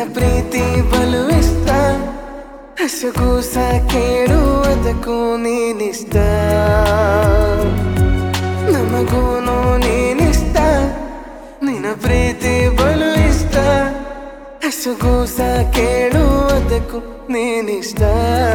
ಪ್ರೀತಿ ಬಲು ಇಷ್ಟ ಹಸಗೂಸ ಕೇಳುವುದಕ್ಕೂ ನೀನಿಷ್ಟ ನಮಗೂನು ನೀನಿಷ್ಟ ನಿನ್ನ ಪ್ರೀತಿ ಬಲು ಇಷ್ಟ ಹಸಗೂಸ ಕೇಳುವುದಕ್ಕೂ ನೀನಿಷ್ಟ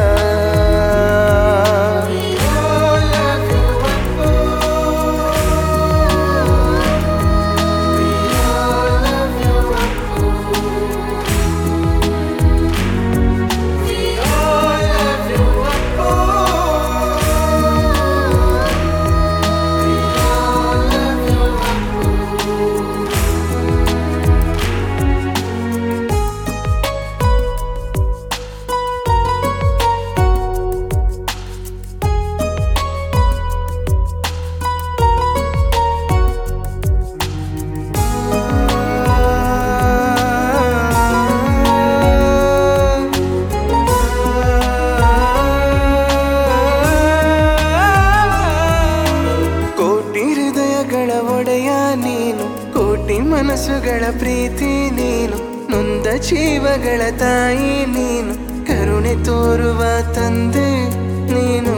ಕೋಟಿ ಹೃದಯಗಳ ಒಡೆಯ ನೀನು ಕೋಟಿ ಮನಸ್ಸುಗಳ ಪ್ರೀತಿ ನೀನು ನೊಂದ ಜೀವಗಳ ತಾಯಿ ನೀನು ಕರುಣೆ ತೋರುವ ತಂದೆ ನೀನು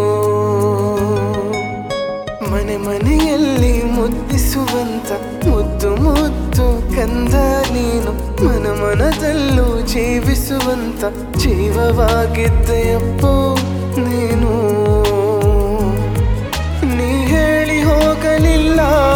ಮನೆ ಮನೆಯಲ್ಲಿ ಮುದ್ದಿಸುವಂತ ಮುದ್ದು ಮುದ್ದು ಕಂದ ನೀನು ಮನ ಮನದಲ್ಲೂ ಜೀವಿಸುವಂತ ಜೀವವಾಗಿದ್ದೆಯಪ್ಪೋ ನೀನು ನೀ ಹೇಳಿ ಹೋಗಲಿಲ್ಲ